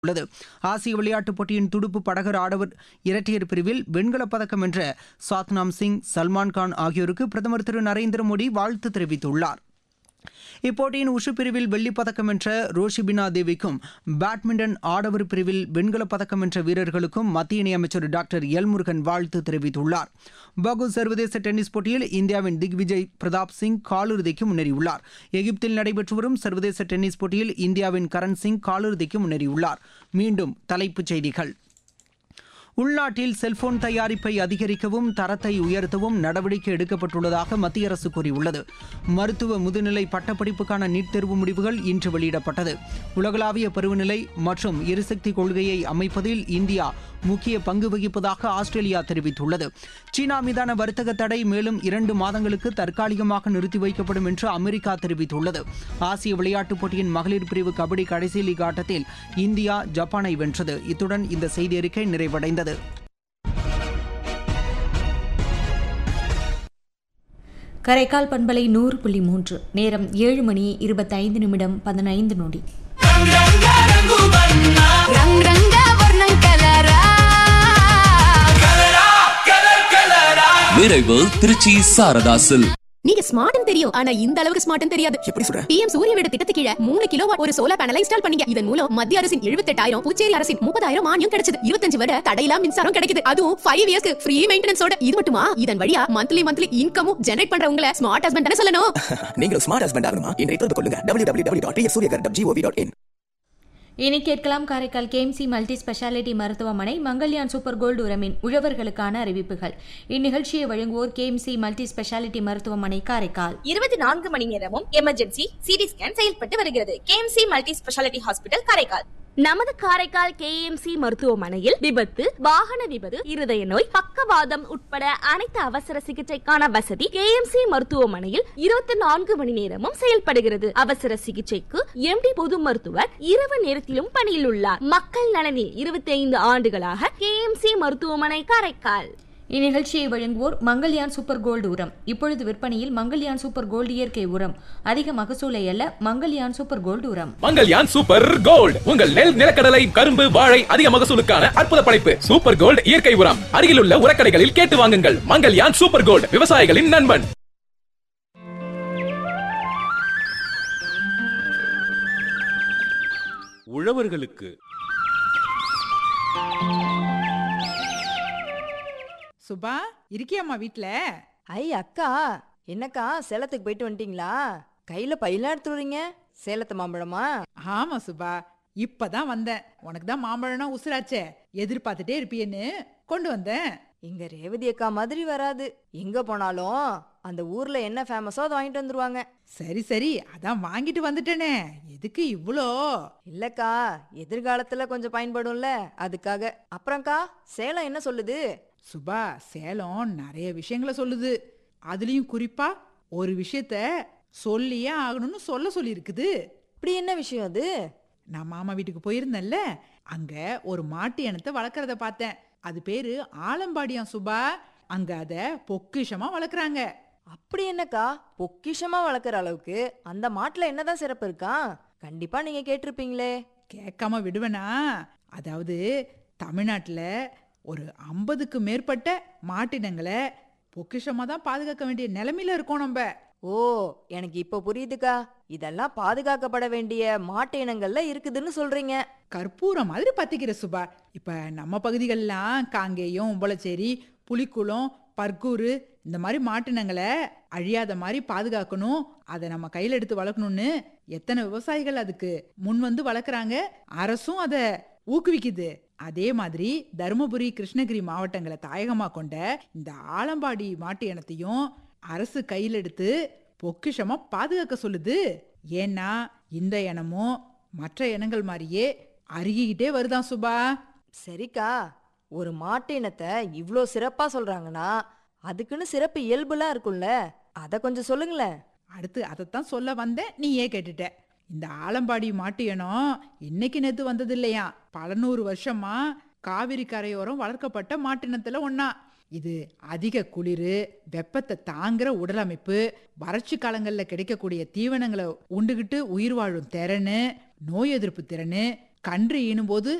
உள்ளது ஆசிய விளையாட்டுப் போட்டியின் துடுப்பு படகர் ஆடவர் இரட்டையர் பிரிவில் வெண்கலப் பதக்கம் வென்ற சாத்னாம் சிங் சல்மான் கான் ஆகியோருக்கு பிரதமர் திரு நரேந்திர மோடி வாழ்த்து தெரிவித்துள்ளார் இப்போட்டியின் உஷு பிரிவில் வெள்ளிப் பதக்கம் வென்ற ரோஷிபினா தேவிக்கும் பேட்மிண்டன் ஆடவர் பிரிவில் வெண்கலப் பதக்கம் வென்ற வீரர்களுக்கும் மத்திய இணையமைச்சர் டாக்டர் எல் முருகன் வாழ்த்து தெரிவித்துள்ளார் பகு சர்வதேச டென்னிஸ் போட்டியில் இந்தியாவின் திக்விஜய் பிரதாப் சிங் காலிறுதிக்கு முன்னேறியுள்ளார் எகிப்தில் நடைபெற்று வரும் சர்வதேச டென்னிஸ் போட்டியில் இந்தியாவின் கரண் சிங் காலிறுதிக்கு முன்னேறியுள்ளார் மீண்டும் தலைப்புச் செய்திகள் உள்நாட்டில் செல்போன் தயாரிப்பை அதிகரிக்கவும் தரத்தை உயர்த்தவும் நடவடிக்கை எடுக்கப்பட்டுள்ளதாக மத்திய அரசு கூறியுள்ளது மருத்துவ முதுநிலை பட்டப்படிப்புக்கான நீட் தேர்வு முடிவுகள் இன்று வெளியிடப்பட்டது உலகளாவிய பருவநிலை மற்றும் எரிசக்தி கொள்கையை அமைப்பதில் இந்தியா முக்கிய பங்கு வகிப்பதாக ஆஸ்திரேலியா தெரிவித்துள்ளது சீனா மீதான வர்த்தக தடை மேலும் இரண்டு மாதங்களுக்கு தற்காலிகமாக நிறுத்தி வைக்கப்படும் என்று அமெரிக்கா தெரிவித்துள்ளது ஆசிய விளையாட்டுப் போட்டியின் மகளிர் பிரிவு கபடி கடைசி லீக் ஆட்டத்தில் இந்தியா ஜப்பானை வென்றது இத்துடன் இந்த செய்தி அறிக்கை நிறைவடைந்தது கரைக்கால் பண்பலை நூறு புள்ளி மூன்று நேரம் ஏழு மணி இருபத்தைந்து நிமிடம் பதினைந்து நொடி రంగ్ రంగ వర్ణం కలరా நிறைவு திருச்சி சாரதாசில் நீங்க ஸ்மார்ட்னு தெரியும் ஆனா இந்த அளவுக்கு ஸ்மார்ட்னு தெரியாது எப்படி சொல்ற பிஎம் சூரிய வீடு திட்டத்து கீழ மூணு கிலோ ஒரு சோலார் பேனல் இன்ஸ்டால் பண்ணீங்க இதன் மூலம் மத்திய அரசின் எழுபத்தெட்டாயிரம் புதுச்சேரி அரசின் முப்பதாயிரம் மானியம் கிடைச்சது இருபத்தஞ்சு வரை தடையில்லா மின்சாரம் கிடைக்குது அதுவும் ஃபைவ் இயர்ஸ்க்கு ஃப்ரீ மெயின்டெனன்ஸோட இது மட்டுமா இதன் வழியா மந்த்லி மந்த்லி இன்கமும் ஜெனரேட் பண்றவங்கள ஸ்மார்ட் ஹஸ்பண்ட் தானே சொல்லணும் நீங்கள் ஸ்மார்ட் ஹஸ்பண்ட் ஆகணுமா இன்றைய தொடர்பு கொள்ளுங்க W W W dot Suryaghar dot gov dot in இனி கேட்கலாம் காரைக்கால் கேஎம்சி மல்டி ஸ்பெஷாலிட்டி மருத்துவமனை மங்கல்யான் சூப்பர் கோல்டு உரமின் உழவர்களுக்கான அறிவிப்புகள் இந்நிகழ்ச்சியை வழங்குவோர் கேஎம்சி மல்டி ஸ்பெஷாலிட்டி மருத்துவமனை காரைக்கால் இருபத்தி நான்கு மணி நேரமும் எமர்ஜென்சி சிடி ஸ்கேன் செயல்பட்டு வருகிறது KMC multi speciality hospital Karaikal நமது காரைக்கால் கேஎம்சி மருத்துவமனையில் விபத்து வாகன விபத்து இருதய நோய் பக்கவாதம் உட்பட அனைத்து அவசர சிகிச்சைக்கான வசதி கேஎம்சி மருத்துவமனையில் இருபத்தி நான்கு மணி நேரமும் செயல்படுகிறது அவசர சிகிச்சைக்கு எம்டி பொது மருத்துவர் இரவு நேரத்திலும் பணியில் உள்ளார் மக்கள் நலனில் இருபத்தி ஐந்து ஆண்டுகளாக கேஎம்சி மருத்துவமனை காரைக்கால் இந்நிகழ்ச்சியை வழங்குவோர் மங்கல்யான் சூப்பர் கோல்டு உரம் இப்பொழுது விற்பனையில் மங்கல்யான் சூப்பர் கோல்டு இயற்கை உரம் அதிக மகசூலை அல்ல மங்கல்யான் சூப்பர் கோல்டு உரம் மங்கல்யான் சூப்பர் கோல்ட் உங்கள் நெல் நிலக்கடலை கரும்பு வாழை அதிக மகசூலுக்கான அற்புத படைப்பு சூப்பர் கோல்ட் இயற்கை உரம் அருகிலுள்ள உரக்கடைகளில் கேட்டு வாங்குங்கள் மங்கல்யான் சூப்பர் கோல்ட் விவசாயிகளின் நண்பன் உழவர்களுக்கு சுபா இருக்கியாம்மா வீட்ல ஐ அக்கா என்னக்கா சேலத்துக்கு போயிட்டு வந்துட்டீங்களா கையில பையெல்லாம் எடுத்து வரீங்க சேலத்து மாம்பழமா ஆமா சுபா இப்பதான் வந்தேன் உனக்கு தான் மாம்பழம்னா உசுராச்சே எதிர்பார்த்துட்டே இருப்பியேன்னு கொண்டு வந்தேன் இங்க ரேவதி அக்கா மாதிரி வராது எங்க போனாலும் அந்த ஊர்ல என்ன ஃபேமஸோ அதை வாங்கிட்டு வந்துருவாங்க சரி சரி அதான் வாங்கிட்டு வந்துட்டேனே எதுக்கு இவ்வளோ இல்லக்கா எதிர்காலத்துல கொஞ்சம் பயன்படும்ல அதுக்காக அப்புறம்க்கா சேலம் என்ன சொல்லுது சுபா சேலம் நிறைய விஷயங்களை சொல்லுது அதுலயும் குறிப்பா ஒரு விஷயத்த சொல்லியே ஆகணும்னு சொல்ல சொல்லி இருக்குது இப்படி என்ன விஷயம் அது நான் மாமா வீட்டுக்கு போயிருந்தேன்ல அங்க ஒரு மாட்டு இனத்தை வளர்க்கறத பார்த்தேன் அது பேரு ஆலம்பாடியாம் சுபா அங்க அத பொக்கிஷமா வளர்க்குறாங்க அப்படி என்னக்கா பொக்கிஷமா வளர்க்குற அளவுக்கு அந்த மாட்டுல என்னதான் சிறப்பு இருக்கா கண்டிப்பா நீங்க கேட்டிருப்பீங்களே கேட்காம விடுவேனா அதாவது தமிழ்நாட்டில் ஒரு ஐம்பதுக்கு மேற்பட்ட மாட்டினங்களை பொக்கிஷமாக தான் பாதுகாக்க வேண்டிய நிலைமையில இருக்கோம் நம்ம ஓ எனக்கு இப்போ புரியுதுக்கா இதெல்லாம் பாதுகாக்கப்பட வேண்டிய மாட்டு இனங்கள்ல இருக்குதுன்னு சொல்றீங்க கற்பூரம் மாதிரி பத்திக்கிற சுபா இப்போ நம்ம பகுதிகளெலாம் காங்கேயம் உம்பளச்சேரி புலிக்குளம் பர்கூரு இந்த மாதிரி மாட்டினங்களை அழியாத மாதிரி பாதுகாக்கணும் அதை நம்ம கையில் எடுத்து வளர்க்கணும்னு எத்தனை விவசாயிகள் அதுக்கு முன் வந்து வளர்க்குறாங்க அரசும் அதை ஊக்குவிக்குது அதே மாதிரி தருமபுரி கிருஷ்ணகிரி மாவட்டங்களை தாயகமாக கொண்ட இந்த ஆலம்பாடி மாட்டு இனத்தையும் அரசு கையில் எடுத்து பொக்கிஷமா பாதுகாக்க சொல்லுது ஏன்னா இந்த இனமும் மற்ற இனங்கள் மாதிரியே அருகிக்கிட்டே வருதான் சுபா சரிக்கா ஒரு மாட்டு இனத்தை இவ்ளோ சிறப்பா சொல்றாங்கன்னா அதுக்குன்னு சிறப்பு இயல்புலாம் இருக்கும்ல அத கொஞ்சம் சொல்லுங்களேன் அடுத்து அதைத்தான் சொல்ல வந்தேன் நீ ஏன் கேட்டுட்ட இந்த ஆலம்பாடி மாட்டு இனம் இன்னைக்கு நேத்து வந்தது இல்லையா பல நூறு வருஷமா காவிரி கரையோரம் வளர்க்கப்பட்ட மாட்டினத்துல ஒண்ணா இது அதிக குளிர் வெப்பத்தை தாங்குற உடல் அமைப்பு வறட்சி காலங்களில் கிடைக்கக்கூடிய தீவனங்களை உண்டுகிட்டு உயிர் வாழும் திறனு நோய் எதிர்ப்பு திறனு கன்று ஈனும்போது